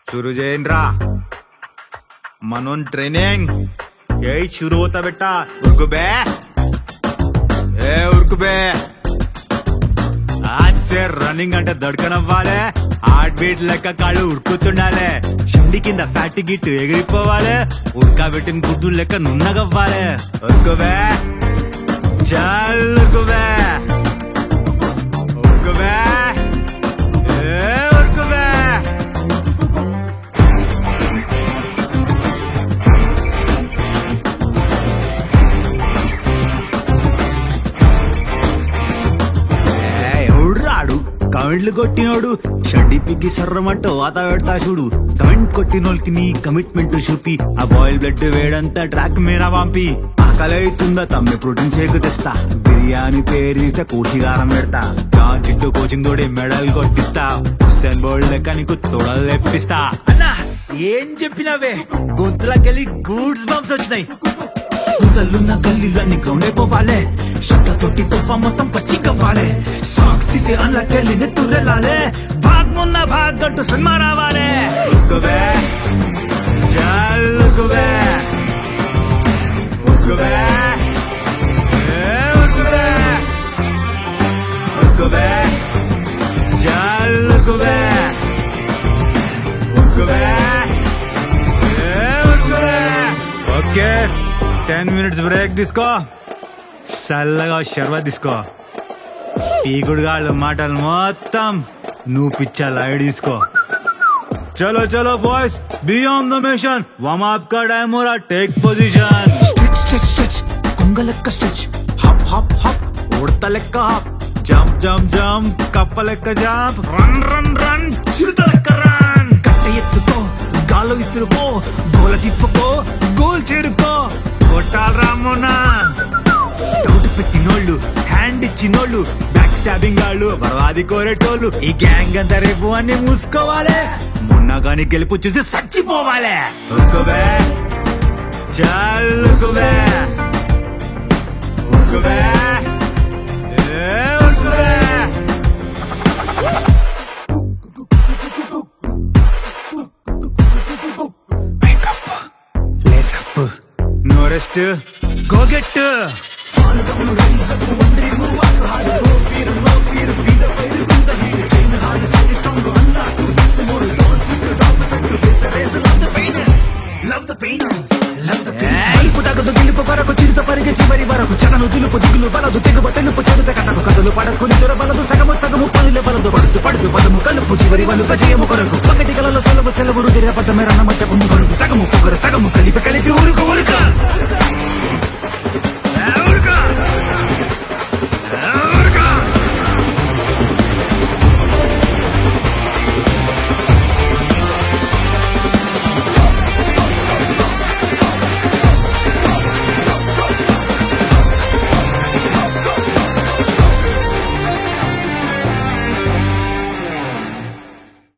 सुरू जैन रा म्हणून ट्रेनिंग यही शुरू होता बेटा उर्कू बे ఏ ఉరుకు బే आज से రన్నింగ్ అంటే దడకనవ్వాలి హార్ట్ బీట్ లెక్క కాళ్ళు ఉరుకుతుండాలి షండి కింద ఫ్యాట్ గిట్టు ఎగిరిపోవాలి ఉడకబెట్టిన గుడ్డు లెక్క నున్నగవ్వాలి ఉరుకుబే చాలు ఉరుకుబే ఉరుకుబే ఏ ఉరుకుబే ఎవడ్రాడు కమెంట్లు కొట్టినోడు షడ్డి పిగ్గి సర్రమంటూ వాత పెడతా చూడు కమెంట్ కొట్టినోళ్ళకి నీ కమిట్మెంట్ చూపి ఆ బాయిల్ బ్లడ్ వేడంతా ట్రాక్ మీద పంపి ఆకలి అవుతుందా తమ్మి ప్రోటీన్ షేక్ తెస్తా బిర్యానీ పేరితే కోసిగారం పెడతా నా జిడ్డు కోచింగ్ తోడి మెడల్ కొట్టిస్తా హుస్సేన్ బోల్డ్ లెక్క నీకు తొడలు తెప్పిస్తా అన్నా ఏం చెప్పినావే గొంతులకెళ్ళి గూడ్స్ బంప్స్ వచ్చినాయి గుంతలున్న గల్లీలన్నీ గ్రౌండ్ అయిపోవాలే షట్ల తొట్టి తుఫా మొత్తం పచ్చి కవ్వాలే సాక్స్ తీసే అల్లకెళ్ళి నెత్తురెళ్ళాలే భాగ్ మొన్న భాగ్ గట్టు సినిమా రావాలే ఉక్కువే చాలు ఉక్కువే ఉక్కువే ఏ ఉక్కువే ఉక్కువే చాలు ఉక్కువే ఉక్కువే ఏ ఉక్కువే ఓకే టెన్ మినిట్స్ బ్రేక్ తీసుకో చల్లగా షర్బత్ తీసుకో పీకుడుగాళ్ళు మాటలు మొత్తం నువ్వు పిచ్చా లైట్ తీసుకో చలో చలో boys beyond the mission warm up కా టైం हो रहा take position stretch stretch stretch కొంగ లెక్క స్ట్రెచ్ హప్ హప్ హప్ ఉడత లెక్క హప్ జంప్ జంప్ జంప్ కప్ప లెక్క జంప్ రన్ రన్ రన్ చిరుత లెక్క రన్ కట్ట ఎత్తుకో గాల్లో విసురుకో గోల తిప్పుకో గోల్ చేరుకో కొట్టాలి రామోనా డౌట్ పెట్టినోళ్ళు హ్యాండ్ ఇచ్చినోళ్ళు బ్యాక్ స్టాబింగ్ వాళ్ళు బర్వాది కోరేటోళ్ళు ఈ గ్యాంగ్ అంతా రేపు అన్ని మూసుకోవాలి మొన్న గాని గెలుపు చూసి చచ్చిపోవాలి ఉరుకువే చాలు ఉరుకువే ఉరుకువే ఏ ఉరుకువే నో రెస్ట్ గో గెట్ మలుపు తగదు గెలుపు కొరకు చిరుత పరిగె చివరి వరకు చదను దులుపు దిగులు బలదు తెగువ తెలుపు చెడుత కథకు కథలు పడకు నిదుర బలదు సగము సగము పనుల బలదు పడుతు పడుతు పదము కలుపు చివరి వలుప జయము కొరకు పగటి కలలో సెలవు సెలవు రుదిర పదమే రణమచ్చపు కొరకు సగము పొగరు సగము కలిపి కలిపి ఊరుకు ఊరుక